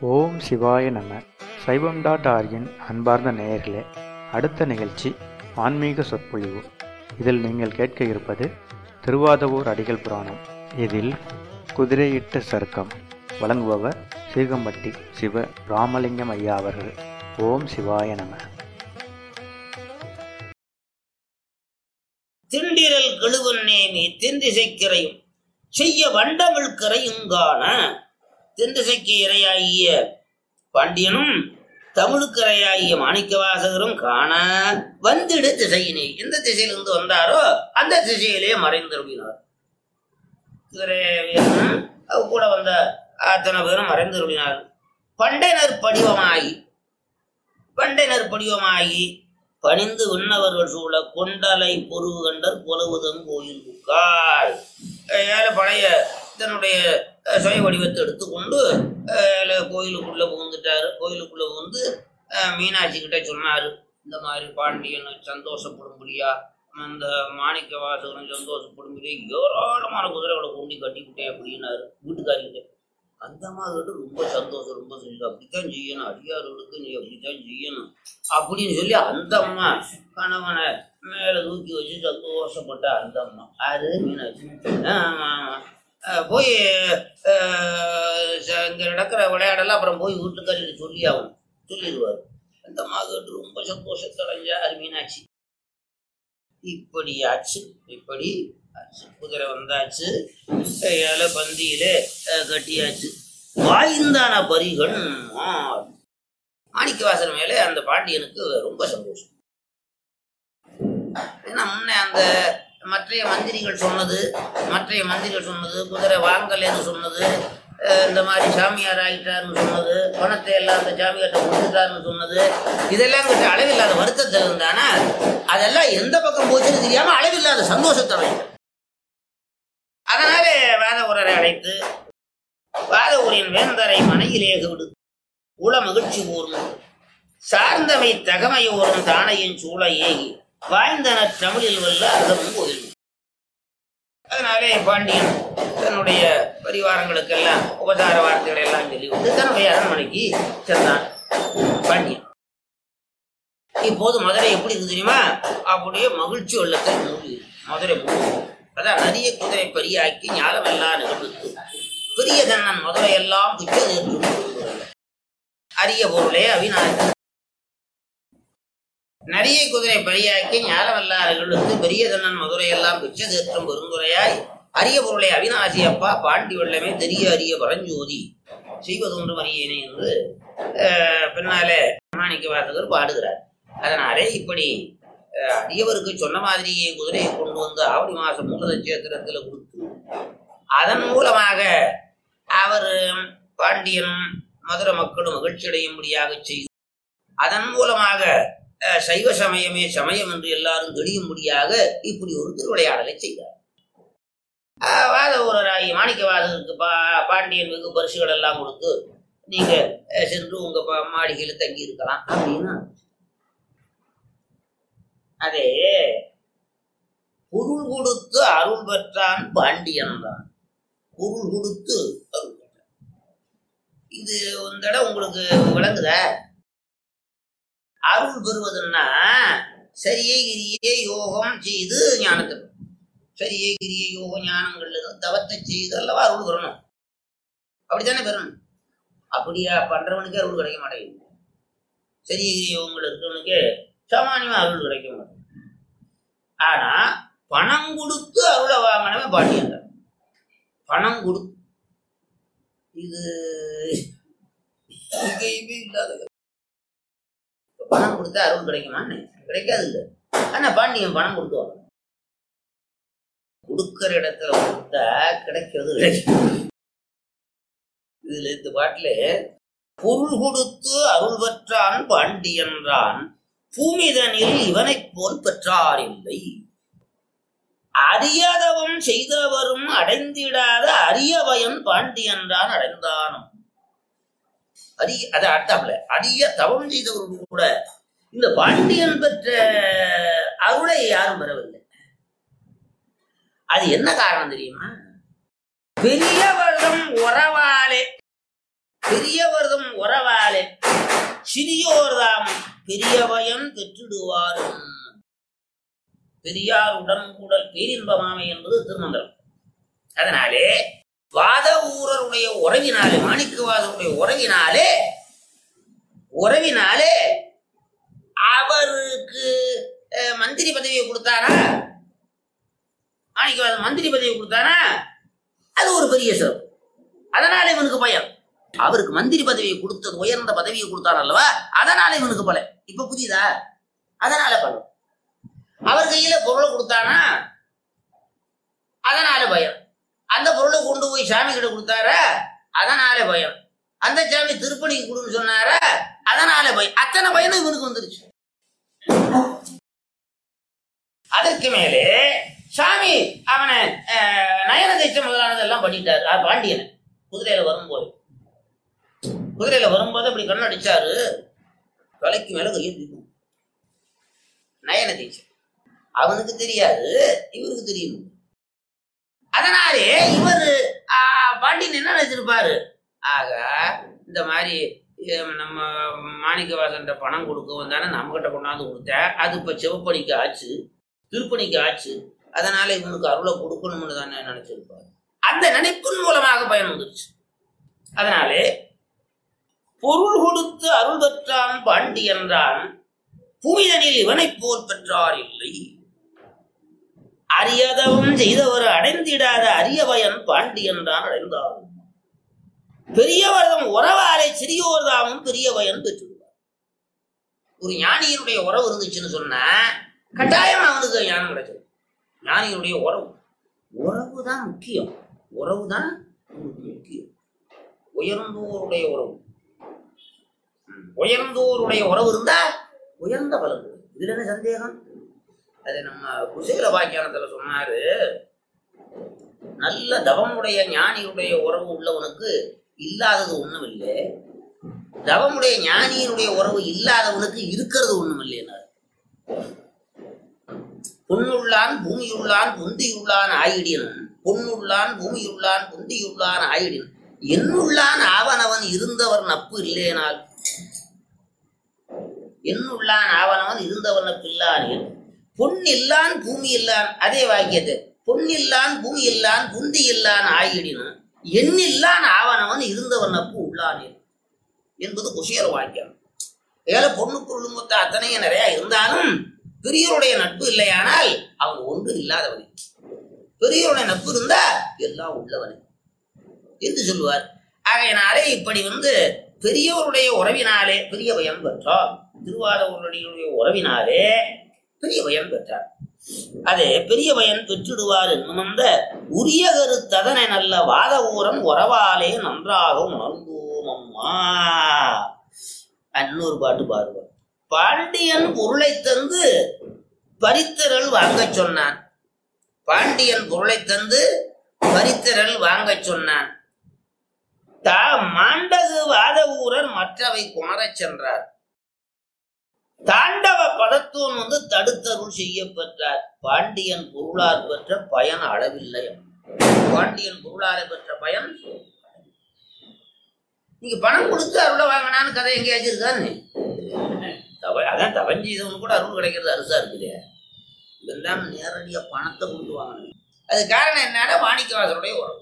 ஓம் சிவாய நம சைவம் டாட் ஆர்கின் அன்பார்ந்த நேயர்களே அடுத்த நிகழ்ச்சி ஆன்மீக சொற்பொழிவு இதில் நீங்கள் கேட்க இருப்பது திருவாதவூர் அடிகள் புராணம் இதில் குதிரையிட்ட சருக்கம் வழங்குபவர் சீகம்பட்டி சிவ ராமலிங்கம் ஐயா அவர்கள் ஓம் சிவாய நம திண்டிரல் கெழுவன் நேமி தென்திசைக்கிறையும் செய்ய வண்டமிழ் கரையுங்கான தென்திசைக்கு இறையாகிய பாண்டியனும் தமிழுக்கரையாகிய மாணிக்கவாசகரும் காண வந்திடு திசையினே எந்த திசையிலிருந்து வந்தாரோ அந்த திசையிலே மறைந்திருப்பினார் வீரனும் அவ கூட வந்த அத்தனை பேரும் மறைந்திருப்பினார் பண்டைனர் படிவமாகி பண்டைனர் படிவமாகி பணிந்து விண்ணவர்கள் சூழ கொண்டலை பொருவு கண்டர் புலவுதம் கோயில் புக்காள் ஏழை பழைய தன்னுடைய அஹ், சுய வடிவத்தை எடுத்துக்கொண்டு அஹ், கோயிலுக்குள்ள புகுந்துட்டாரு கோயிலுக்குள்ள புகுந்து அஹ், மீனாட்சி கிட்ட சொன்னாரு இந்த மாதிரி பாண்டியன் சந்தோஷப்படும்படியா அந்த மாணிக்க வாசகனும் சந்தோஷப்படும்படியா ஏராளமான குதிரைகளை கொண்டு கட்டிவிட்டேன் அப்படின்னாரு வீட்டுக்காரிக்கிட்ட அந்த அம்மா கேட்டு ரொம்ப சந்தோஷம் ரொம்ப சந்தோஷம் அப்படித்தான் செய்யணும் அடியார்களுக்கு நீ அப்படித்தான் செய்யணும் அப்படின்னு சொல்லி அந்த அம்மா கணவனை மேலே தூக்கி வச்சு சந்தோஷப்பட்ட அந்த அம்மா அது மீனாட்சி ஆமா, ஆமா. அஹ் போய் அஹ், ச- இங்க நடக்கிற விளையாடெல்லாம் அப்புறம் போய் வீட்டுக்காரிட்டு சொல்லி ஆகணும் சொல்லிடுவார் அந்த அம்மா கேட்டு ரொம்ப சந்தோஷத்தடைஞ்சார் மீனாட்சி இப்படி ஆச்சு இப்படி ஆச்சு குதிரை வந்தாச்சு கையால பந்தியில அஹ், கட்டியாச்சு வாய்ந்தான பரிகள் மால். மாணிக்கவாசன் மேலே அந்த பாண்டியனுக்கு ரொம்ப சந்தோஷம் ஏன்னா முன்ன அந்த மற்றைய மந்திரிகள் சொன்னது மற்றைய மந்திரிகள் சொன்னது குதிரை வாங்கலைன்னு சொன்னது அஹ் இந்த மாதிரி சாமியார் ஆகிட்டாருன்னு சொன்னது பணத்தை எல்லாம் அந்த சாமியார்ட்ட கொடுத்துட்டாருன்னு சொன்னது இதெல்லாம் கிட்ட அளவில்லாத வருத்தத்தில் இருந்தானா அதெல்லாம் எந்த பக்கம் போச்சுன்னு தெரியாம அளவில்லாத சந்தோஷத்தை அடைஞ்சான். அதனாலே வாத ஊரரை அழைத்து வாத ஊரின் வேந்தரை மனையிலே விடு உள மகிழ்ச்சி கூர்ந்து சார்ந்தவை தகமையோரும் தானையின் சூழ ஏகி வாய்ந்தனர் தமிழில் வல்ல அர்த்தமும் கோயில் அதனாலே பாண்டியன் தன்னுடைய பரிவாரங்களுக்கெல்லாம் உபசார வார்த்தைகளை எல்லாம் சொல்லிவிட்டு தன்னுடைய அரண்மனைக்கு சென்றான் பாண்டியன் இப்போது மதுரை எப்படி இருக்கு தெரியுமா அப்படியே மகிழ்ச்சி வெள்ளத்தை மூழ்கி மதுரை மூழ்கி அதான் நதிய குதிரை பெரியாக்கி ஞானமெல்லாம் நிகழ்வுக்கு பெரிய தன்னன் மதுரை எல்லாம் பிச்சது என்று அரிய பொருளே அவிநாசி நரிய குதிரை பரியாக்கி ஞானவல்லார்களுக்கு பெரிய தன்னன் மதுரையெல்லாம் பிச்சை தேற்றும் பெருந்துரையாய் அரிய பொருளை அவிநாசி அப்பா பாண்டி வெள்ளமே தெரிய அரிய பரஞ்சோதி செய்வதொன்று மறியேனே என்று அஹ், பின்னாலே மாணிக்க வாசகர் பாடுகிறார் அதனாலே இப்படி அஹ், அடியவருக்கு சொன்ன மாதிரியே குதிரையை கொண்டு வந்து ஆவணி மாசம் மூல நட்சத்திரத்தில் கொடுத்து அதன் மூலமாக அவர் பாண்டியனும் மதுரை மக்களும் மகிழ்ச்சி அடையும்படியாக செய்து அதன் மூலமாக அஹ், சைவ சமயமே சமயம் என்று எல்லாரும் தெரியும்படியாக இப்படி ஒரு திருவிளையாடலை செய்தார் அஹ், வாத ஊரராகி மாணிக்கவாதகருக்கு பா பாண்டியன் வெகு பரிசுகள் எல்லாம் கொடுத்து நீங்க அஹ், சென்று உங்க ப- மாளிகையில தங்கி இருக்கலாம் அப்படின்னு அதே பொருள் கொடுத்து அருள் பெற்றான் பாண்டியன் தான் பொருள் கொடுத்து அருள் பெற்றான் இது இந்த இடம் உங்களுக்கு விளங்குதா அருள் பெறுவதுன்னா சரியை கிரியை யோகம் செய்து ஞானத்தை பெறணும். சரியை கிரியை யோகம் ஞானங்கள் இருந்து தவத்தை செய்து அல்லவா அருள் பெறணும் அப்படித்தானே பெறணும் அப்படியா பண்றவனுக்கே அருள் கிடைக்க மாட்டேங்குது சரியை கிரியை யோகங்கள் இருக்கிறவனுக்கு சாமானியமா அருள் கிடைக்க மாட்டேங்குது ஆனா பணம் கொடுத்து அருளை வாங்கினவே பாண்டியன் தான். பணம் கொடு இது எங்கேயுமே இல்லாத பணம் கொடுத்தா அருள் கிடைக்குமான்னு கிடைக்காது இல்லை ஆனா பாண்டியன் பணம் கொடுத்துவாங்க கொடுக்கிற இடத்துல கொடுத்தா கிடைக்கிறது கிடைக்கும் இதுல இந்த பாட்டுல பொருள் கொடுத்து அருள் பெற்றான் பாண்டியன்றான் பூமிதனில் இவனைப் போல் பெற்றார் இல்லை அரியதவம் செய்தவரும் அடைந்திடாத அரிய பயன் பாண்டியன்றான் அடைந்தானும் அரிய அது அட்டாப்ல அரிய தவம் செய்தவரும் கூட இந்த பாண்டியன் பெற்ற அருளை யாரும் பெறவில்லை அது என்ன காரணம் தெரியுமா பெரியவர்களும் உறவாலே பெரியவர்தம் உறவாலே சிறியோர்தாம் பெரிய பயன் பெற்றிடுவார் பெரியார் உடன்கூடல் பேரின்பமாமை என்பது திருமந்திரம் அதனாலே வாத ஊரருடைய உறவினாலே மாணிக்கவாதருடைய உறவினாலே உறவினாலே அவருக்கு அஹ், மந்திரி பதவியை கொடுத்தாரா மாணிக்கவாதம் மந்திரி பதவியை கொடுத்தாரா அது ஒரு பெரிய சிறப்பு அதனால இவனுக்கு பயம் அவருக்கு மந்திரி பதவியை கொடுத்தது உயர்ந்த பதவியை கொடுத்தார் அல்லவா அதனால இவனுக்கு பலம் இப்ப புரியுதா அதனால பலம் அவர் கையில பொருளை கொடுத்தானா அதனால பயம் அந்த பொருளை கொண்டு போய் சாமி கிட்ட கொடுத்தாரா அதனால பயம் அந்த சாமி திருப்பணிக்கு கொடுன்னு சொன்னாரா அதனால பயம் அத்தனை பயனும் இவனுக்கு வந்துருச்சு அதற்கு மேலே சாமி அவனை அஹ், நயன தேசம் முதலானதெல்லாம் பண்ணிட்டாரு அது பாண்டியனை குதிரையில வரும்போது குதிரையில வரும்போது அப்படி கண்ணு அடிச்சாரு தலைக்கு மேல கையை தூக்கும் நயன தேசம் அவனுக்கு தெரியாது இவருக்கு தெரியும் அதனாலே இவர் பாண்டியன் என்ன நினைச்சிருப்பாரு ஆக இந்த மாதிரி ஹம், நம்ம மாணிக்கவாசன்ட்ட பணம் கொடுக்கவும் தானே நம்மகிட்ட கொண்டாந்து கொடுத்தேன் அது இப்ப சிவப்பணிக்கு ஆச்சு திருப்பணிக்கு ஆச்சு அதனால இவனுக்கு அருளை கொடுக்கணும்னு தானே நினைச்சிருப்பாரு அந்த நினைப்பின் மூலமாக பயன் வந்துருச்சு அதனாலே பொருள் கொடுத்து அருள் பெற்றான் பாண்டி என்றான் புவிதனில் இவனைப் போல் பெற்றார் இல்லை அறியதவும் செய்தவர் அடைந்திடாத அரிய பயன் பாண்டி என்றான் அடைந்தார் பெரியவர்தம் உறவாலே சிறியோர் தாமும் பெரிய பயன் பெற்றுள்ளார் ஒரு ஞானியினுடைய உறவு இருந்துச்சுன்னு சொன்னா கட்டாயம் அவனுக்கு ஞானம் கிடைச்சது ஞானியினுடைய உறவு உறவு தான் முக்கியம் உறவு தான் முக்கியம் உயர்ந்தோருடைய உறவு ம், உயர்ந்தோருடைய உறவு இருந்தா உயர்ந்த பலன் இதுல என்ன சந்தேகம் அது நம்ம குசேல வாக்கியானத்துல சொன்னாரு நல்ல தவமுடைய ஞானியுடைய உறவு உள்ளவனுக்கு இல்லாதது ஒண்ணும் இல்லை தவமுடைய ஞானியினுடைய உறவு இல்லாதவனுக்கு இருக்கிறது ஒண்ணும் இல்லைன்னாரு பொன்னுள்ளான் பூமியுள்ளான் புந்தியுள்ளான் ஆயிடினும் பொன்னுள்ளான் பூமியுள்ளான் புந்தியுள்ளான் ஆயிடினும் என்னுள்ளான் ஆவனவன் இருந்தவர் நப்பு இல்லேனால் என்னுள்ளான் ஆவனவன் இருந்தவர் நப்பு இல்லானேன் பொன் இல்லான் பூமி இல்லான் அதே வாக்கியது பொன் இல்லான் பூமி இல்லான் புந்தி இல்லான் ஆயிடினும் எண்ணில்லான் ஆவனவன் இருந்தவன் நப்பு உள்ளானேன் என்பது குஷியர் வாக்கியம் ஏழை பொண்ணு பொருள் மொத்த அத்தனையும் நிறைய இருந்தாலும் பெரியவருடைய நட்பு இல்லையானால் அவங்க ஒன்று இல்லாதவனே பெரியவருடைய நட்பு இருந்தா எல்லாம் உள்ளவனே என்று சொல்லுவார் ஆகையினாலே இப்படி வந்து பெரியவருடைய உறவினாலே பெரிய பயம் பெற்றார் திருவாதவருடைய உறவினாலே பெரிய பயம் பெற்றார் அதே பெரிய பயன் பெற்றிடுவார் என்னும் அந்த உரிய கருத்ததனை நல்ல வாத ஊரம் உறவாலே நன்றாக உணர்ந்தோம் அம்மா இன்னொரு பாட்டு பாடுவார் பாண்டியன் பொருளை தந்து பரித்திரல் வாங்கச் சொன்னான் பாண்டியன் பொருளை தந்து பரித்திரல் வாங்கச் சொன்னான் தா மாண்டகு வாத ஊரர் மற்றவை குணரச் சென்றார் தாண்டவ பதத்துவம் வந்து தடுத்தருள் செய்யப்பெற்றார் பாண்டியன் பொருளார் பெற்ற பயன் அளவில்லை பாண்டியன் பொருளாரை பெற்ற பயன் நீங்க பணம் கொடுத்து அருளை வாங்கினான்னு கதை எங்கேயாச்சும் இருக்கான்னு தவ அதான் தவஞ்சீதவனு கூட அருள் கிடைக்கிறது அரிசா இருக்குது இதெல்லாம் நேரடியா பணத்தை கொண்டு வாங்கணும் அது காரணம் என்னன்னா மாணிக்கவாசருடைய உறவு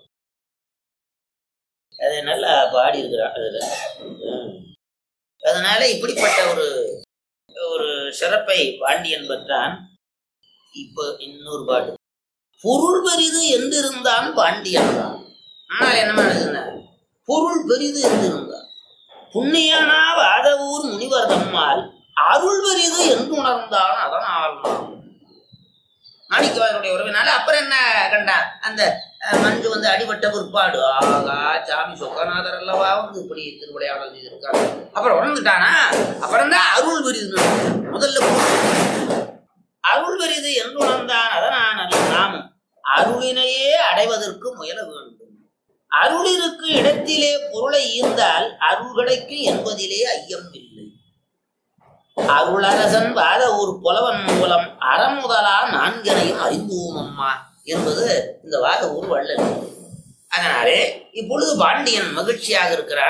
அது நல்லா பாடி இருக்கிறான் அதுல ம். அதனால இப்படிப்பட்ட ஒரு ஒரு சிறப்பை பாண்டியன் பெற்றான் இப்ப இன்னொரு பாட்டு பொருள் பெரிது என்றிருந்தான் பாண்டியன் தான் ஆனால் என்ன பண்ணுதுன்னா பொருள் பெரிது என்றிருந்தான் புண்ணியனா வாதவூர் முனிவர் தம்மால் அருள் பெரிது என்று உணர்ந்தான் அதனால் நாம் மாணிக்கவாசனுடைய உறவினால அப்புறம் என்ன கண்டான் அந்த அஹ், மஞ்சு வந்து அடிபட்ட பிற்பாடு ஆகா சாமி சொக்கநாதர் அல்லவா வந்து இப்படி திருவிளையாடல் செய்திருக்காங்க அப்புறம் உணர்ந்துட்டானா அப்புறம் தான் அருள் பெரிது முதல்ல பொருள். அருள் பெரிது என்று உணர்ந்தான் அதனால் அல்ல நாமும் அருளினையே அடைவதற்கு முயல வேண்டும் அருள் இருக்கு இடத்திலே பொருளை ஈர்ந்தால் அருள் கிடைக்கும் என்பதிலே ஐயம் இல்லை அருளரசன் வாத ஒரு புலவன் மூலம் அறமுதலா நான்கனையும் அறிந்தோம் அம்மா என்பது இந்த வாத ஊர் வள்ளல் அதனாலே இப்பொழுது பாண்டியன் மகிழ்ச்சியாக இருக்கிறான்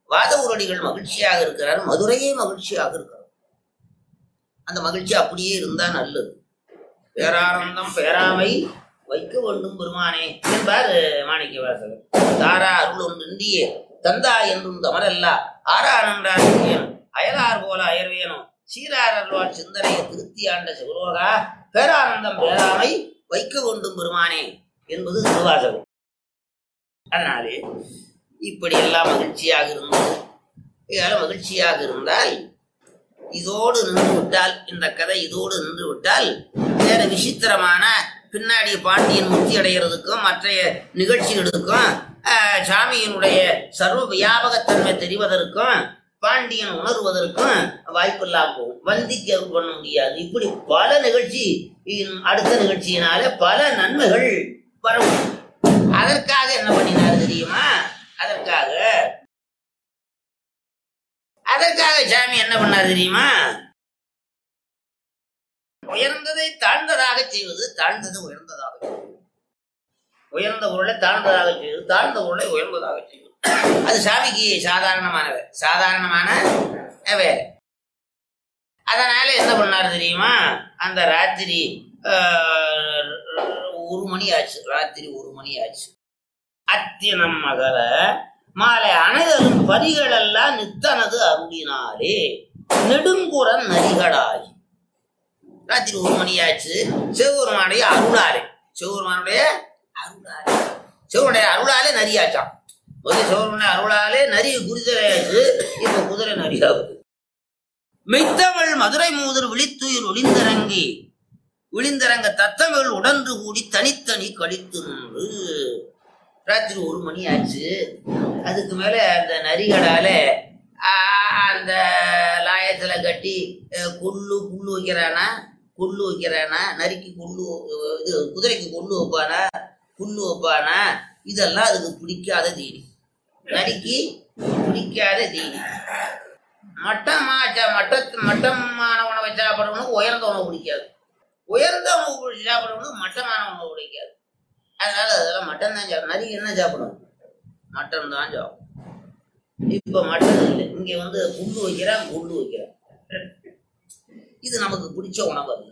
வாதவூரடிகள் மகிழ்ச்சியாக இருக்கிறார் மதுரையே மகிழ்ச்சியாக இருக்கிறார் அந்த மகிழ்ச்சி அப்படியே இருந்தா நல்லது பேரானந்தம் பேராமை வைக்க வேண்டும் பெருமானே என்பார் மாணிக்க வாசகர் தாரா அருள் ஒன்றியே தந்தா என்றும் தமரல்லா ஆரா நன்றார் அயலார் போல அயர்வேனும் சீரார் அருள்வார் சிந்தனையை திருத்தி ஆண்ட சிவலோகா பேரானந்தம் பேராமை வைக்க வேண்டும் பெருமானே என்பது திருவாசகம் அதனாலே இப்படி எல்லாம் மகிழ்ச்சியாக இருந்தது இதெல்லாம் மகிழ்ச்சியாக இருந்தால் இதோடு நின்று விட்டால் இந்த கதை இதோடு நின்று விட்டால் வேற விசித்திரமான பின்னாடி பாண்டியன் முக்தி அடைகிறதுக்கும் மற்ற நிகழ்ச்சிகளுக்கும் ஆஹ், சாமியினுடைய சர்வ வியாபகத்தன்மை தெரிவதற்கும் பாண்டியன் உணர்வதற்கும் வாய்ப்பில்லாம போகும் வந்திக்கு அருள் பண்ண முடியாது இப்படி பல நிகழ்ச்சி இன் அடுத்த நிகழ்ச்சியினாலே பல நன்மைகள் வரும் அதற்காக என்ன பண்ணினார் தெரியுமா அதற்காக அதற்காக சாமி என்ன பண்ணார் தெரியுமா உயர்ந்ததை தாழ்ந்ததாக செய்வது தாழ்ந்தது உயர்ந்ததாக செய்வது. உயர்ந்த பொருளை தாழ்ந்ததாக செய்வது தாழ்ந்த பொருளை உயர்ந்ததாக செய்வது அது சாமிக்கு சாதாரணமான வேலை சாதாரணமான வேலை அதனால என்ன பண்ணாரு தெரியுமா அந்த ராத்திரி ஆஹ், ஒரு மணி ஆச்சு ராத்திரி ஒரு மணி ஆச்சு அத்தினம் மகள மாலை அனைவரும் பரிகளெல்லாம் நித்தனது அருளினாலே நெடுங்குறன் நரிகளாகி ராத்திரி ஒரு மணி ஆச்சு சிவபெருமானுடைய அருளாலே சிவபெருமானுடைய அருளாலே சிவனுடைய அருளாலே நரியாச்சான் முதல்ல சிவபெருமானுடைய அருளாலே நரி குதிரையாச்சு இப்ப குதிரை நரியாகுது மெய்த்தமிழ் மதுரை மூதர் விழித்துயிர் ஒளிந்தரங்கி விழிந்தரங்க தத்தமிழ் உடன்று கூடி தனித்தனி கழித்து நின்று ராத்திரி ஒரு மணி ஆச்சு அதுக்கு மேல அந்த நரிகளால ஆஹ், அந்த லாயத்துல கட்டி அஹ், கொள்ளு புல்லு வைக்கிறானா கொள்ளு வைக்கிறானா நரிக்கு கொள்ளு அஹ், இது குதிரைக்கு கொள்ளு வைப்பானா புல்லு வைப்பானா இதெல்லாம் அதுக்கு பிடிக்காத தீனி நரிக்கு பிடிக்காத தீனி மட்டமா மட்ட மட்டமான உணவை சாப்பிட்றவனுக்கு உயர்ந்த உணவு பிடிக்காது உயர்ந்த உணவு பிடிச்சி சாப்பிட்றவனுக்கு மட்டமான உணவு பிடிக்காது அதனால அதெல்லாம் மட்டன் தான் சாப்பிடும் நரி என்ன சாப்பிடும் மட்டன் தான் சாப்பிடும் இப்ப மட்டன் இல்லை இங்க வந்து புல்லு வைக்கிறான் புல்லு வைக்கிறான் இது நமக்கு பிடிச்ச உணவு அல்ல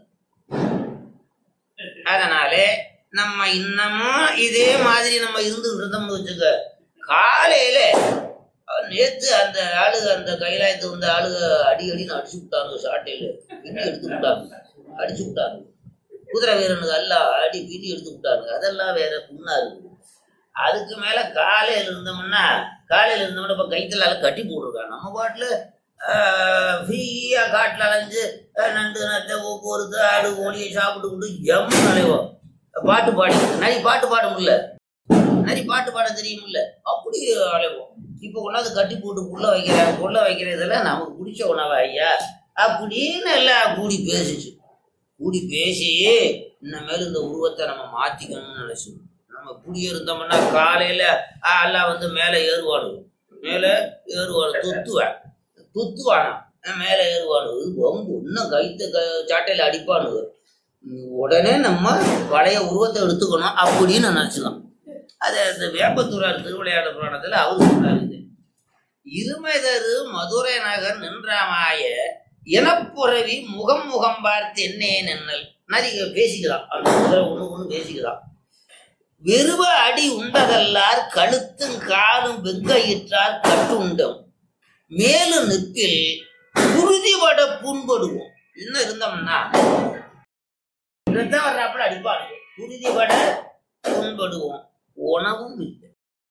அதனாலே நம்ம இன்னமும் இதே மாதிரி நம்ம இருந்துகிட்டு இருந்தோம்னு வச்சுக்க காலையில அஹ், நேத்து அந்த ஆளுக அந்த கைலாயத்து வந்த ஆளுக அடி அடின்னு அடிச்சு விட்டாங்க சாட்டையில பின்னி எடுத்து விட்டாங்க அடிச்சு விட்டாங்க குதிரை வீரனுக்கு எல்லாம் அடி பின்னி எடுத்து விட்டாங்க அதெல்லாம் வேற புண்ணா இருக்கு அதுக்கு மேல காலையில இருந்தோம்னா காலையில இருந்தோம்னா இப்ப கைத்துல எல்லாம் கட்டி போட்டிருக்காங்க நம்ம பாட்டுல ஃப்ரீயா காட்டுல அலைஞ்சு அஹ், நண்டு நட்டை ஒவ்வொரு ஆடு கோழியை சாப்பிட்டுக்கிட்டு ஜம்மு அலைவோம் பாட்டு பாடி நரி பாட்டு பாட முடியல நரி பாட்டு பாட தெரியுமில்ல அப்படி அலைவோம் இப்போ கொண்டாந்து கட்டி போட்டு புள்ள வைக்கிறாங்க புள்ள வைக்கிறதெல்லாம் நமக்கு பிடிச்ச உணவா ஐயா அப்படின்னு எல்லாம் கூடி பேசிச்சு கூடி பேசி இனிமேல் இந்த உருவத்தை நம்ம மாத்திக்கணும்னு நினைச்சோம் நம்ம இப்படி இருந்தோம்னா காலையில ஆ, எல்லாம் வந்து மேலே ஏறுவானு மேலே ஏறுவானு துத்துவேன் துத்துவானா மேலே ஏறுவானு வம்பு இன்னும் கைத்த க சாட்டையில அடிப்பானுங்க உம், உடனே நம்ம பழைய உருவத்தை எடுத்துக்கணும் அப்படின்னு நினைச்சலாம் அது அந்த வேப்பத்தூரார் திருவிளையாடு புராணத்துல அவரு சொல்றாரு இது. இருமைதரு மதுரை நகர் நின்றாமாய இனப்புறவி முகம் முகம் பார்த்து என்னே நின்னல் நதிக பேசிக்கலாம் அந்த குதிரை ஒண்ணு ஒண்ணு பேசிக்கலாம் வெறுவ அடி உண்டதல்லார் கழுத்தும் காலும் வெங்கையிற்றார் கட்டுண்டம் மேலும் நிற்கில் குருதிபட புண்படுவோம் இன்னும் இருந்தோம்னா ரத்தம் வர்றாப்புல அடிப்பானுங்க குருதிபட புண்படுவோம் உணவும் இல்லை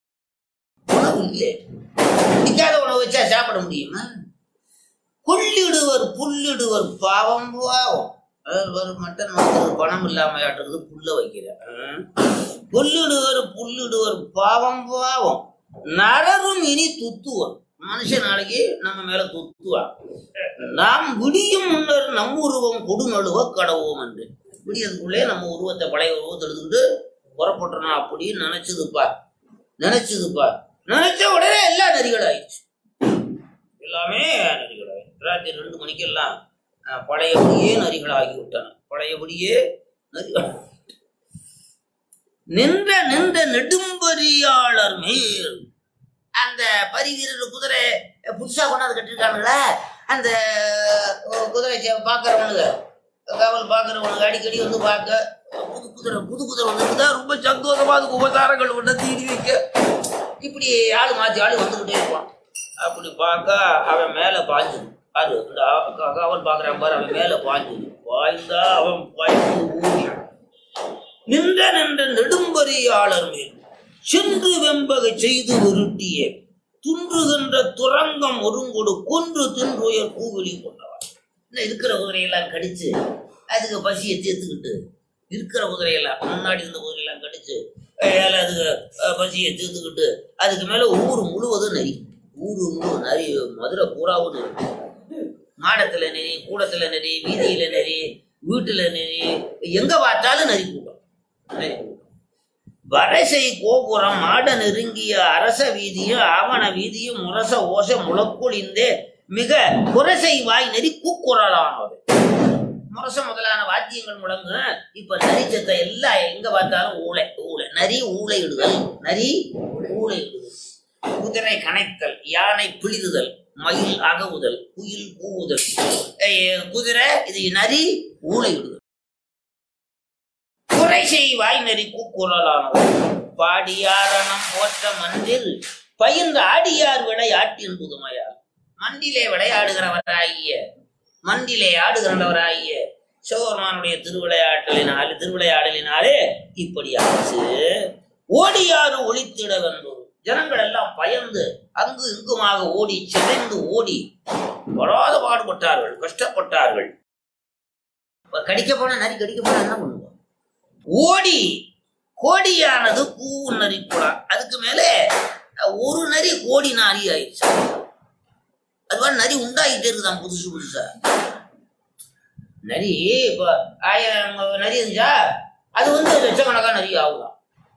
உணவு இல்லை பிடிக்காத உணவு வச்சா சாப்பிட முடியுமா கொள்ளிடுவர் புல்லிடுவர் பாவம் பாவம் அதாவது ஒரு மட்டன் வந்து பணம் இல்லாம ஆட்டுறது புல்ல வைக்கிறேன் புல்லிடுவர் புல்லிடுவர் பாவம் பாவம் நரரும் இனி துத்துவர் மனுஷன் நாளைக்கு நம்ம மேல துத்துவான் நாம் விடியும் முன்னர் நம் உருவம் கொடுநழுவ கடவோம் என்று விடியதுக்குள்ளே நம்ம உருவத்தை பழைய உருவத்தை எடுத்துக்கிட்டு புறப்பட்டுறோம் அப்படின்னு நினைச்சதுப்பா நினைச்சதுப்பா நினைச்ச உடனே எல்லா நரிகள் ஆயிடுச்சு எல்லாமே நரிகள் ஆயிடுச்சு ராத்திரி ரெண்டு மணிக்கெல்லாம் அஹ், பழையபடியே நரிகள் ஆகிவிட்டன பழையபடியே நரிகள் நின்ற நின்ற நெடும்பரியாளர் மேல் அந்த பரி வீரர் குதிரை புதுசா கொண்டாந்து கட்டிருக்கானுங்களா அந்த அஹ், குதிரை சே- பாக்குறவனுங்க காவல் பாக்குறவனுங்க அடிக்கடி வந்து பார்க்க புது குதிரை புது குதிரை வந்துருந்தா ரொம்ப சந்தோஷமா அதுக்கு உபசாரங்கள் கொண்டு தீடி வைக்க இப்படி ஆளு மாத்தி ஆளு வந்துகிட்டே இருப்பான் அப்படி பார்க்க அவன் மேல பாஞ்சுது அது இந்த ஆ- கா- காவல் பாக்குறான் பாரு அவன் மேல பாஞ்சுது பாய்ந்தா அவன் பாய்ந்து ஊறி நின்ற நின்ற நெடும்பரியாளர் மேல் சென்று வெம்பகை செய்து உருட்டிய துன்றுகின்ற துரங்கம் ஒருங்கொடு கொன்று தின்றுயர் பூவிலி கொண்டவன் இன்னும் இருக்கிற குதிரையெல்லாம் கடிச்சு அதுக்கு பசியை தீர்த்துக்கிட்டு இருக்கிற குதிரையெல்லாம் முன்னாடி இருந்த குதிரையெல்லாம் கடிச்சு ஏழை அதுக்கு அஹ், பசியை தீர்த்துக்கிட்டு அதுக்கு மேல ஊர் முழுவதும் நரி ஊரு முழு நரி மதுரை பூராவும் நரி மாடத்துல நெறி கூடத்துல நெறி வீதியில நெறி வீட்டுல நெறி எங்க பார்த்தாலும் நரி கூட்டம் நரி கூட்டம் வரைசை கோபுரம் மாட நெருங்கிய அரச வீதியும் ஆவண வீதியும் முரச ஓச முழக்குழிந்தே மிக குரசை வாய் நெறி கூக்குரலானது முரச முதலான வாத்தியங்கள் முழங்கு இப்ப நரி சத்த எல்லாம் எங்க பார்த்தாலும் ஊளை ஊளை நரி ஊளையிடுதல் நரி ஊளையிடுதல் குதிரை கணைத்தல் யானை பிளிதுதல் மயில் அகவுதல் குயில் கூவுதல் ஏய், குதிரை இது நரி ஊளையிடுதல் குறை செய்வாய் நெறி கூக்குரலானது பாடியாரணம் போற்ற மன்றில் பயின்ற ஆடியார் விளையாட்டின் புதுமையால் மண்டிலே விளையாடுகிறவராகிய மண்டிலே ஆடுகிறவராகிய சிவபெருமானுடைய திருவிளையாட்டலினால் திருவிளையாடலினாலே இப்படி ஆச்சு ஓடியாறு ஒளித்திட வென்றோர் ஜனங்கள் எல்லாம் பயந்து அங்கு இங்குமாக ஓடி சிதைந்து ஓடி படாத பாடுபட்டார்கள் கஷ்டப்பட்டார்கள் இப்ப கடிக்க போனா நரி கடிக்க போனா என்ன பண்ணுவோம் ஓடி கோடியானது பூ நரி குழா அதுக்கு மேலே ஒரு நரி கோடி நாரி ஆயிடுச்சு அது மாதிரி நரி உண்டாகிட்டே இருக்குதான் புதுசு புதுசா நரி இப்ப ஆயிரம் நரி இருந்துச்சா அது வந்து லட்சக்கணக்கான நரி ஆகுதான்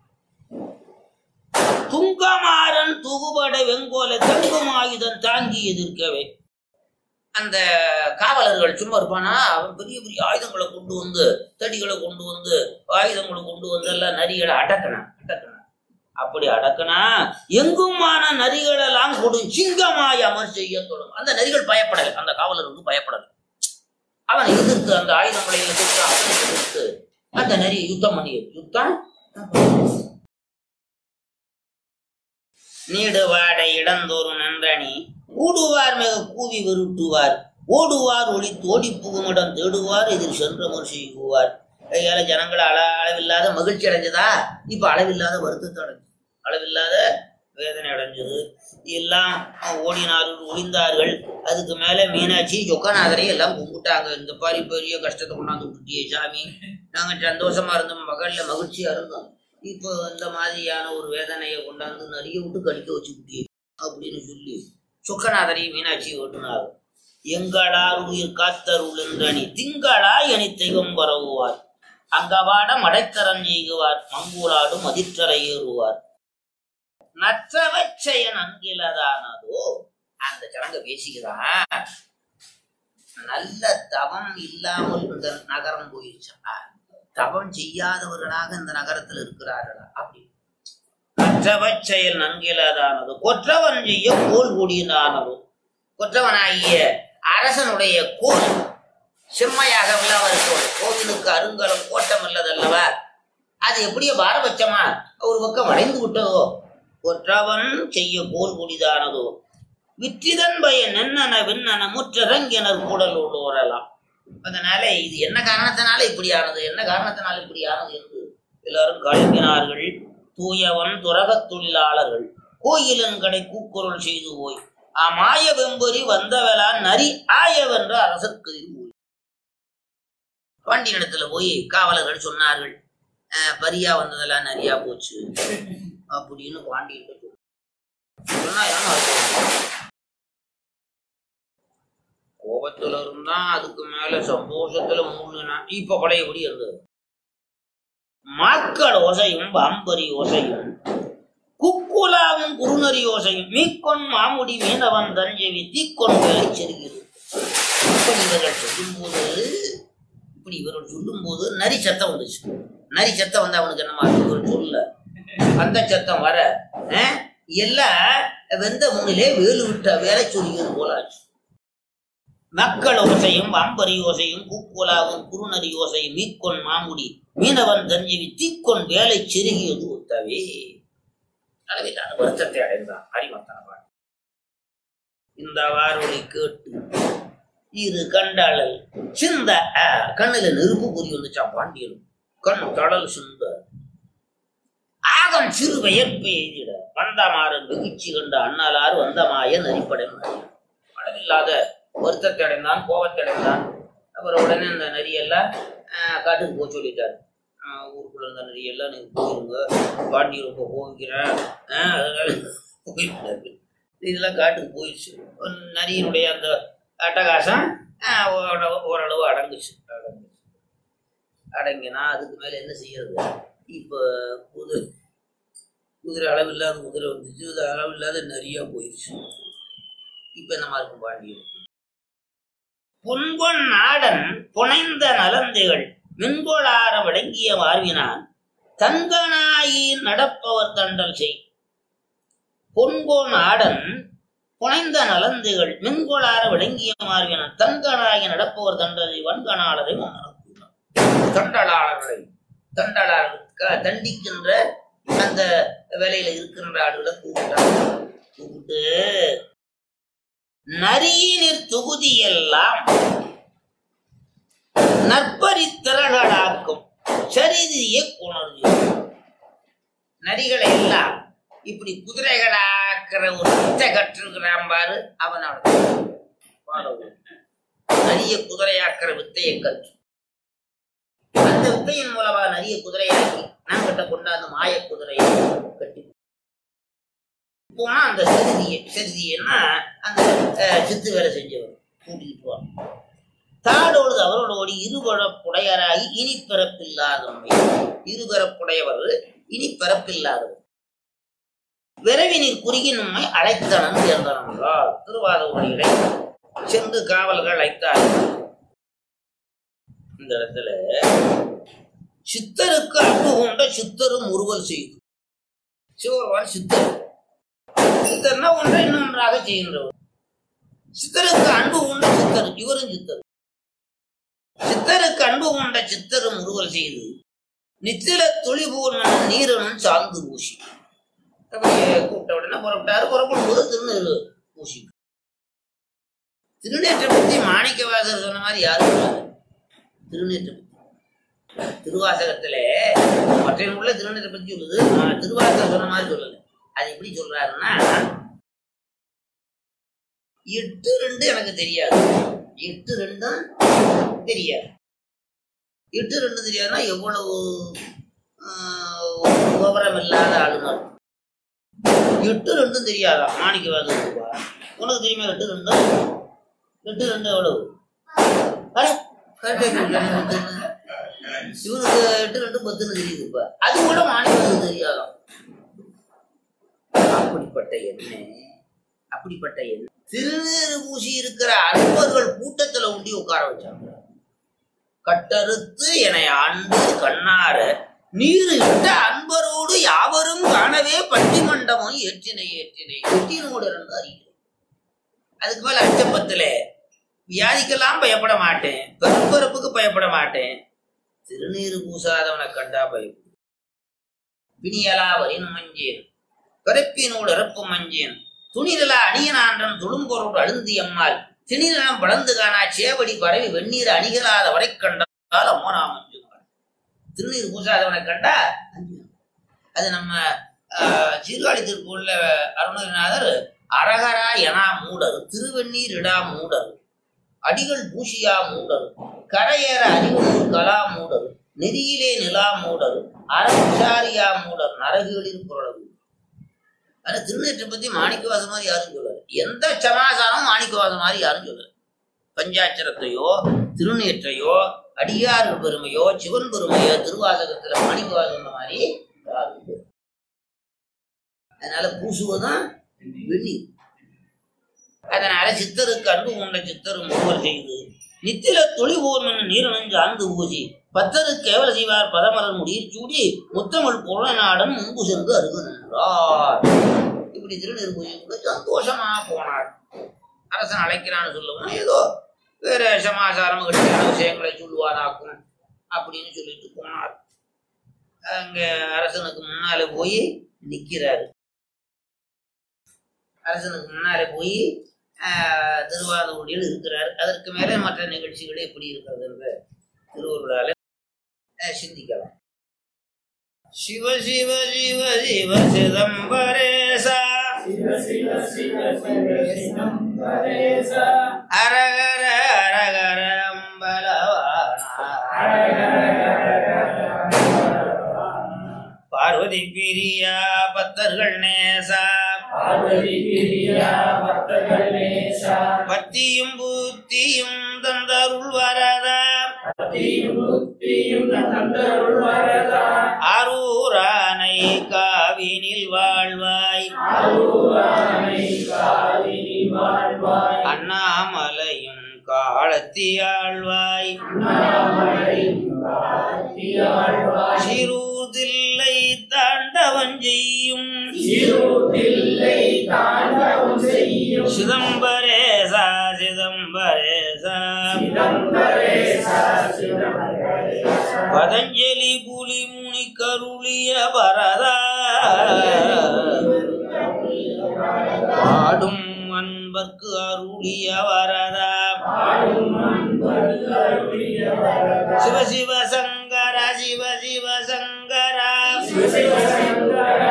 துங்கமாறன் துகுபட வெங்கோல தங்கும் ஆயுதம் தாங்கி எதிர்க்கவே அந்த காவலர்கள் சும்மா இருப்பானா அவன் பெரிய பெரிய ஆயுதங்களை கொண்டு வந்து தடிகளை கொண்டு வந்து ஆயுதங்களை கொண்டு வந்து எல்லாம் நரிகளை அடக்கினான் அடக்கினான் அப்படி அடக்கினா எங்குமான நரிகளெல்லாம் கொடு சிங்கமாய் அமர் செய்ய தொடங்கும் அந்த நரிகள் பயப்படலை அந்த காவலர் வந்து பயப்படலை அவனை எதிர்த்து அந்த ஆயுதங்களை எதிர்த்து அவனை எதிர்த்து அந்த நரி யுத்தம் பண்ணியது யுத்தம் நீடு வாடை இடந்தோறும் நன்றணி கூடுவார் மிக கூவி விருட்டுவார் ஓடுவார் ஒளி தோடி புகுமிடம் தேடுவார் இதில் சென்றமர் செய்குவார் கையால ஜனங்கள் அள அளவில்லாத மகிழ்ச்சி அடைஞ்சதா இப்ப அளவில்லாத வருத்தத்தை அடைஞ்சது அளவில்லாத வேதனை அடைஞ்சது எல்லாம் ஓடினார்கள் ஒளிந்தார்கள் அதுக்கு மேல மீனாட்சி சொக்கநாதரை எல்லாம் கும்பிட்டாங்க இந்த பாரி பெரிய கஷ்டத்தை கொண்டாந்து விட்டுட்டியே சாமி நாங்க சந்தோஷமா இருந்தோம் மகள்ல மகிழ்ச்சியா இருந்தோம் இப்போ இந்த மாதிரியான ஒரு வேதனையை கொண்டாந்து நிறைய விட்டு கடிக்க வச்சுக்கிட்டே அப்படின்னு சொல்லி சுக்கநாதரையும் மீனாட்சி ஓட்டுனார் எங்களார் உயிர் காத்தருளென்றணி திங்களா என தெய்வம் பரவுவார் அங்கவாட மடைத்தரம் செய்குவார் மங்கூலாடும் மதிற்றரை ஏறுவார் நற்றவச்சயன் அங்கிலதானதோ அந்த ஜனங்க பேசிக்கிறான் நல்ல தவம் இல்லாமல் இந்த நகரம் போயிடுச்சா தவம் செய்யாதவர்களாக இந்த நகரத்தில் இருக்கிறார்களா அப்படி மற்றவச் செயல் நன்கிலதானது கொற்றவன் செய்ய கோல் கூடியதானது கொற்றவனாகிய அரசனுடைய கோல் செம்மையாக உள்ளவர் கோல் கோவிலுக்கு அருங்கலம் கோட்டம் அல்லதல்லவா அது எப்படியோ பாரபட்சமா ஒரு பக்கம் வளைந்து விட்டதோ கொற்றவன் செய்ய கோல் கூடிதானதோ விற்றிதன் பயன் என்னென்ன விண்ணன முற்றரங்கினர் கூடல் உள்ளோரெல்லாம் அதனால இது என்ன காரணத்தினால இப்படி ஆனது என்ன காரணத்தினால இப்படி ஆனது என்று எல்லாரும் கலங்கினார்கள் தூயவன் துரகத் தொழிலாளர்கள் கோயிலன் கடை கூக்குரல் செய்து போய் அமாய வெம்பொறி வந்தவளான் நரி ஆயவென்ற அரசர்கதில் போய் பாண்டியனிடத்துல போய் காவலர்கள் சொன்னார்கள் "அஹ், பரியா வந்ததெல்லாம் நரியா போச்சு அப்படின்னு பாண்டியன் சொன்னா ஏன்னா அது கோபத்துல இருந்தா அதுக்கு மேல சந்தோஷத்துல மூழ்கினா இப்ப பழையபடி இருந்தது மாக்கள் ஓசையும் பாம்பரி ஓசையும் குக்குலாவும் குறுநரி ஓசையும் மீக்கொன் மாமுடி மீனவன் தஞ்சவி தீக்கொன் வேலை செருகிறது இப்படி இவர்கள் சொல்லும்போது இப்படி இவர்கள் சொல்லும்போது நரி சத்தம் வந்துச்சு நரி சத்தம் வந்து அவனுக்கு என்னமா இருக்கு? இவர் சொல்ல அந்த சத்தம் வர அஹ், எல்லாம் வெந்த முன்னிலே வேலு விட்ட வேலை சொல்லியது போலாச்சு மக்கள் ஓசையும் வம்பரி ஓசையும் கூக்குலாவும் குறுநரி ஓசையும் மீக்கொன் மாமுடி மீனவன் தஞ்சவி தீக்கொன் வேலை செருகியது ஒத்தவே அளவில்லாத வருத்தத்தை அடைந்தான் அறிவத்தனவான் இந்த வாரொலி கேட்டு இரு கண்டாளல் சிந்த ஆ, கண்ணுல நெருப்பு பொறி வந்துச்சான் பாண்டியனும் கண் தடல் சிந்த ஆகம் சிறு வியப்பு எய்திட வந்தமாறன் வெகுச்சி கண்ட அண்ணலார் வந்தமாய நரிப்படை அளவில்லாத வருத்தத்தை அடைந்தான் கோபத்தை அடைந்தான் அப்புறம் உடனே அந்த நரியெல்லாம் ஆஹ், காட்டுக்கு போக சொல்லிட்டார் ஆஹ், ஊருக்குள்ள இருந்த நரியெல்லாம் நீங்க போயிருங்க பாண்டி ரொம்ப கோவிக்கிறேன் ஆஹ், அதனால போயிருந்தாரு. இதெல்லாம் காட்டுக்கு போயிடுச்சு நரியினுடைய அந்த அட்டகாசம் ஆஹ், ஓர- ஓரளவு அடங்குச்சு அடங்குச்சு அடங்கினா அதுக்கு மேல என்ன செய்யறது இப்போ குதிரை குதிரை அளவில்லாத குதிரை வந்துச்சு அது அளவில்லாத நிறைய போயிடுச்சு இப்ப என்னமா இருக்கும் பாண்டியனுக்கு பொன்பொன் நாடன் புனைந்த நலந்தைகள் மின்கோளார விளங்கிய வாழ்வினான் தங்கனாயி நடப்பவர் தண்டல் செய் பொன்கோன் ஆடன் புனைந்த நலந்துகள் மின்கோளார விளங்கிய மார்பினான் தங்கனாகி நடப்பவர் தண்டலை வன்கணாளரை மன்னனுக்குள்ளார் தண்டலாளர்களை தண்டலாளருக்கு தண்டிக்கின்ற அந்த வேலையில இருக்கின்ற ஆளுகளை கூப்பிட்டாங்க கூப்பிட்டு நரியினிற் தொகுதியெல்லாம் நற்பரி திரளாக்கும் சரிதியை கொணர்ந்து நரிகளை எல்லாம் இப்படி குதிரைகளாக்குற ஒரு வித்தை கற்றிருக்கிறான் பாரு அவனோட நரிய குதிரையாக்குற வித்தையை கற்று அந்த வித்தையின் மூலமா நரிய குதிரையாக்கி நான் கிட்ட கொண்டாந்து மாய குதிரையை கட்டி போனா அந்த செருதியை செருதியன்னா அந்த அஹ், சித்து வேலை செஞ்சவர் கூட்டிக்கிட்டு வா தாடோடு அவரோட ஓடி இருபரப்புடையராகி இனி பிறப்பில்லாதவனை இருபரப்புடையவர் இனி பிறப்பில்லாதவர் விரைவினில் குறுகி நம்மை அழைத்தனம் சேர்ந்தனன்றால் திருவாத ஒளிகளை சென்று காவல்கள் அழைத்தார்கள் இந்த இடத்துல சித்தருக்கு அன்பு கொண்ட சித்தரும் முறுவல் செய்து சிவபெருமான் சித்தர் சித்தர்னா ஒன்றை இன்னொன்றாக செய்கின்றவர் சித்தருக்கு அன்பு கொண்ட சித்தர் இவரும் சித்தர் சித்தருக்கு அன்பு கொண்ட சித்தரும் முறுவல் செய்து நித்தில துளிபூர் நீரனும் சார்ந்து பூசி அப்படியே கூப்பிட்ட உடனே புறப்பட்டாரு புறப்படும் போது திருநெல் பூசி திருநேற்றை பத்தி மாணிக்கவாசர் சொன்ன மாதிரி யாரும் சொல்லாது திருநேற்றை பத்தி திருவாசகத்துல மற்ற உள்ள திருநேற்றை பத்தி சொல்லுது ஆனா திருவாசகம் சொன்ன மாதிரி சொல்லல அது எப்படி சொல்றாருன்னா எட்டு ரெண்டு எனக்கு தெரியாது எட்டு ரெண்டும் தெரியாது எட்டு ரெண்டு தெரியாதுன்னா எவ்வளவு ஆஹ், விவரம் இல்லாத ஆளுநர் எட்டு ரெண்டும் தெரியாதா மாணிக்கவாதம் உனக்கு தெரியுமா எட்டு ரெண்டும் எட்டு ரெண்டு எவ்வளவு அட, correct ஆ சொல்லிட்டேன், பத்துன்னு. இவனுக்கு எட்டு ரெண்டு பத்துன்னு தெரியுது இப்ப அது கூட மாணிக்கவாதம் தெரியாதாம் அப்படிப்பட்ட எண்ணெய் அப்படிப்பட்ட எண்ணெய் திருநீறு பூசி இருக்கிற அன்பர்கள் கூட்டத்துல உண்டி உட்கார வச்சாங்க கட்டறுத்து என்னை ஆண்டு கண்ணார நீர் இட்ட அன்பரோடு யாவரும் காணவே பட்டி மண்டபம் ஏற்றினை ஏற்றினை எட்டினோடு இருந்து அறிகிறேன் அதுக்கு மேல அச்சப்பத்துல வியாதிக்கெல்லாம் பயப்பட மாட்டேன் பெரும்பரப்புக்கு பயப்பட மாட்டேன் திருநீறு பூசாதவனை கண்டா பயப்படும் பிணியலா வரின் மஞ்சேன் பிறப்பினோடு இறப்பு மஞ்சேன் துணிரலா அணியனான்றன் துளும்பொருள் அழுந்தி அம்மாள் திணிலம் வளர்ந்து காணா சேவடி பரவி வெந்நீர் அணிகளாத வரை கண்டால் அம்மனா மஞ்சுமாள் திருநீர் பூசாதவனை கண்டா அஞ்சுவான். அது நம்ம ஆஹ், சீர்காழி திருப்பூர்ல அருணகிரிநாதர் அரகரா எனா மூடர் திருவெண்ணீர் இடா மூடர் அடிகள் பூஷியா மூடர் கரையேற அறிவு கலா மூடர் நெறியிலே நிலா மூடர் அறவிசாரியா மூடர் நரகுகளில் புரளவு ஆனா திருநேற்றை பத்தி மாணிக்கவாசம் மாதிரி யாரும் சொல்லல எந்த சமாசாரமும் மாணிக்கவாசம் மாதிரி யாரும் சொல்லல பஞ்சாட்சரத்தையோ திருநேற்றையோ அடியார்கள் பெருமையோ சிவன் பெருமையோ திருவாசகத்துல மாணிக்கவாசம் மாதிரி யாரும் சொல்லல. அதனால பூசுவதும் வெண்ணி அதனால சித்தருக்கு அன்பு கொண்ட சித்தரும் ஒருவர் செய்து நித்தில துளி ஊர்மன் நீரணிஞ்சு ஆந்து பூசி பத்தரு கேவல செய்வார் பதமலர் முடியில் சூடி முத்தமிழ் புறநாடன் முன்பு சென்று அருகு நின்றார் இப்ப இப்படி திருநீர் பூஜை கூட சந்தோஷமா போனார் அரசன் அழைக்கிறான்னு சொல்லவும் ஏதோ வேற சமாச்சாரம் கட்டியான விஷயங்களை சொல்லுவாராக்கும் அப்படின்னு சொல்லிட்டு போனார் அங்க அரசனுக்கு முன்னால போய் நிக்கிறாரு அரசனுக்கு முன்னாலே போய் திருவாதூடியில் இருக்கிறார் அதற்கு மேலே மற்ற நிகழ்ச்சிகள் எப்படி இருக்கிறது என்ற திருவருளால அஹ், சிந்திக்கலாம் சிவ சிவ சிவ சிவ சிதம்பரேசா அரகர அரகர அம்பலவானா பார்வதி பிரியா பத்தர்கள் நேசா பக்தியும் புத்தியும் தந்தருள் வரதா அரூரானை காவினில் வாழ்வாய் அண்ணாமலையும் காலத்தி ஆழ்வாய் சிறுதில்லை தாண்டவன் செய்யும் சிதம்பரேசா சிதம்பரேசா பதஞ்சலி புலி முனி கருளிய வரதா பாடும் அன்பர்க்கு அருளிய வரதா சிவ சிவ சங்கர சிவ சிவ சங்கர சிவ சிவ சங்கர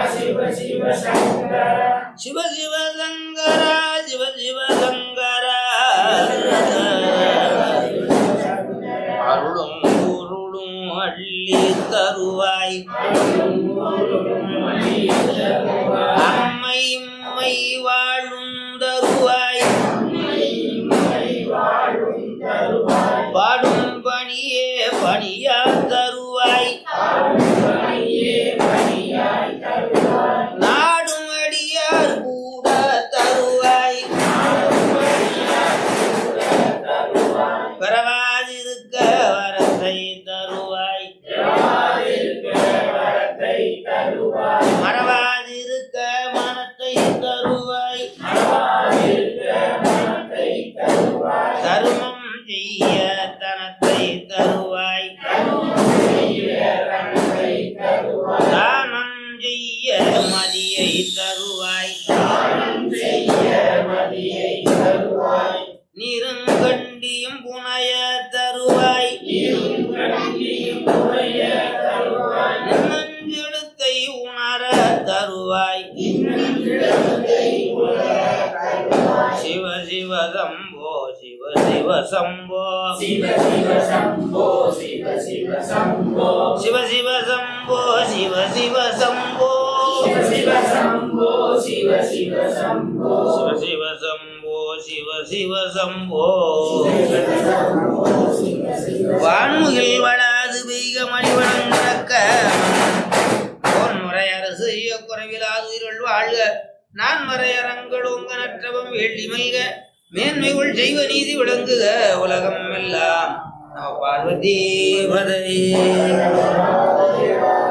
சிவ சிவ சங்கர அருளும் பொருளும் அள்ளி தருவாய் அம்மை இம்மை வாழும் தருவாய் பாடும் பணியே பணியா தருவாய் நாடும் அடியார் கூட தருவாய் பெறவாதிருக்க வரத்தை தருவாய் மறவாதிருக்க மனத்தை தருவாய் தருமம் செய்ய தனத்தை தருவாய் தானம் செய்ய மதியை தருவாய் நீருங்கண்டியும் புனைய தருவாய் நெஞ்செழுத்தை உணர தருவாய் சிவ சிவ சம்போ சிவ சிவ சம்போ சிவ சிவ சம்போ சிவ சிவ சம்போ சிவ சிவ சம்போ சிவ சிவ சம்போ சிவ சிவ சம்போ வான்முகில் வளாது பெய்க மணிவனம் நடக்க பொன்முறை அரசு குறைவிலாது உயிர்கள் வாழ்க நான் மறையரங்கள் உங்க நற்றவம் வேள்வி மல்க மேன்மைகள் செய்வ நீதி விளங்குக உலகம் எல்லாம் நம பார்வதி பதையே